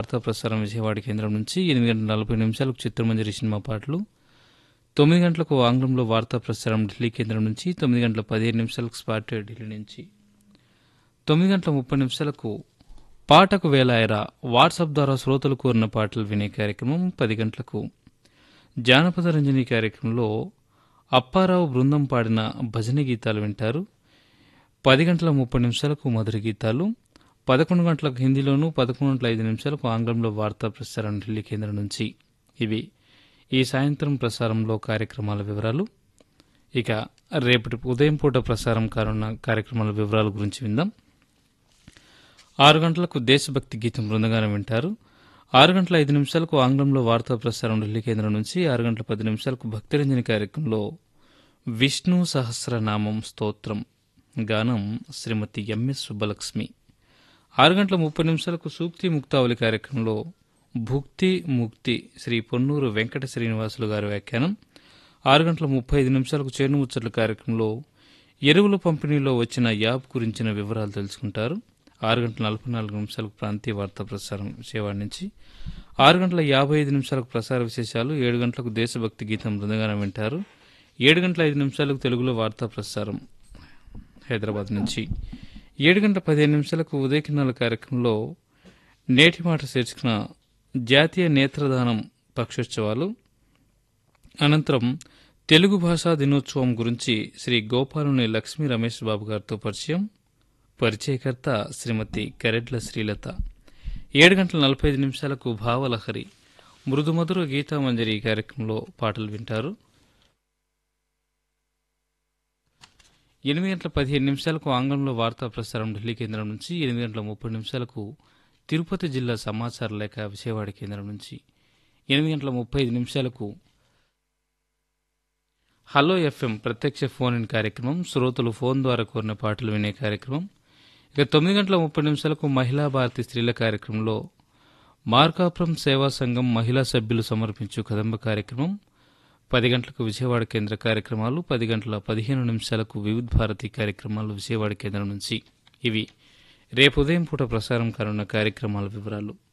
వార్తా ప్రసారం విజయవాడ కేంద్రం నుంచి ఎనిమిది గంటల నలభై నిమిషాలకు చిత్రమంజరి సినిమా పాటలు తొమ్మిది గంటలకు ఆంగ్లంలో వార్తా ప్రసారం ఢిల్లీ కేంద్రం నుంచి తొమ్మిది గంటల పదిహేను నిమిషాలకు స్పాట్ ఢిల్లీ నుంచి తొమ్మిది గంటల ముప్పై నిమిషాలకు పాటకు వేలాయరా వాట్సాప్ ద్వారా శ్రోతలు కోరిన పాటలు వినే కార్యక్రమం పది గంటలకు జానపద రంజని కార్యక్రమంలో అప్పారావు బృందం పాడిన భజన గీతాలు వింటారు పది గంటల ముప్పై నిమిషాలకు మధుర గీతాలు పదకొండు గంటలకు హిందీలోను పదకొండు గంటల ఐదు నిమిషాలకు ఆంగ్లంలో వార్తా ప్రసారం ఢిల్లీ కేంద్రం నుంచి ఇవి ఈ సాయంత్రం ప్రసారంలో కార్యక్రమాల వివరాలు ఇక రేపటి ఉదయం పూట ప్రసారం కానున్న కార్యక్రమాల వివరాల గురించి విందాం ఆరు గంటలకు దేశభక్తి గీతం బృందగానం వింటారు ఆరు గంటల ఐదు నిమిషాలకు ఆంగ్లంలో వార్తా ప్రసారం ఢిల్లీ కేంద్రం నుంచి ఆరు గంటల పది నిమిషాలకు భక్తిరంజని కార్యక్రమంలో విష్ణు సహస్రనామం స్తోత్రం గానం శ్రీమతి ఎంఎస్ సుబ్బలక్ష్మి ఆరు గంటల ముప్పై నిమిషాలకు సూక్తి ముక్తావళి కార్యక్రమంలో భుక్తి ముక్తి శ్రీ పొన్నూరు వెంకట శ్రీనివాసులు గారి వ్యాఖ్యానం ఆరు గంటల ముప్పై ఐదు నిమిషాలకు చేను ముచ్చట్ల కార్యక్రమంలో ఎరువుల పంపిణీలో వచ్చిన యాప్ గురించిన వివరాలు తెలుసుకుంటారు ఆరు గంటల నలభై నాలుగు నిమిషాలకు ప్రాంతీయ వార్తా ప్రసారం విజయవాడ నుంచి ఆరు గంటల యాభై ఐదు నిమిషాలకు ప్రసార విశేషాలు ఏడు గంటలకు దేశభక్తి గీతం బృందగానం వింటారు ఏడు గంటల ఐదు నిమిషాలకు తెలుగులో వార్తా ప్రసారం హైదరాబాద్ నుంచి ఏడు గంటల పదిహేను నిమిషాలకు ఉదయకిరణాల కార్యక్రమంలో నేటి మాట చేర్చుకున్న జాతీయ నేత్రదానం పక్షోత్సవాలు అనంతరం తెలుగు భాషా దినోత్సవం గురించి శ్రీ గోపాలుని లక్ష్మీ రమేష్ బాబు గారితో పరిచయం పరిచయకర్త శ్రీమతి కరెడ్ల శ్రీలత ఏడు గంటల నలభై ఐదు నిమిషాలకు భావలహరి మృదుమధుర గీతామంజరి ఈ కార్యక్రమంలో పాటలు వింటారు ఎనిమిది గంటల పదిహేను నిమిషాలకు ఆంగ్లంలో వార్తా ప్రసారం ఢిల్లీ కేంద్రం నుంచి ఎనిమిది గంటల ముప్పై నిమిషాలకు తిరుపతి జిల్లా సమాచార లేఖ విజయవాడ కేంద్రం నుంచి ఎనిమిది గంటల ముప్పై ఐదు నిమిషాలకు హలో ఎఫ్ఎం ప్రత్యక్ష ఫోన్ ఇన్ కార్యక్రమం శ్రోతలు ఫోన్ ద్వారా కోరిన పాటలు వినే కార్యక్రమం ఇక తొమ్మిది గంటల ముప్పై నిమిషాలకు మహిళా భారతి స్త్రీల కార్యక్రమంలో మార్కాపురం సేవా సంఘం మహిళా సభ్యులు సమర్పించు కదంబ కార్యక్రమం పది గంటలకు విజయవాడ కేంద్ర కార్యక్రమాలు పది గంటల పదిహేను నిమిషాలకు వివిధ భారతి కార్యక్రమాలు విజయవాడ కేంద్రం నుంచి ఇవి రేపు ఉదయం పూట ప్రసారం కానున్న కార్యక్రమాల వివరాలు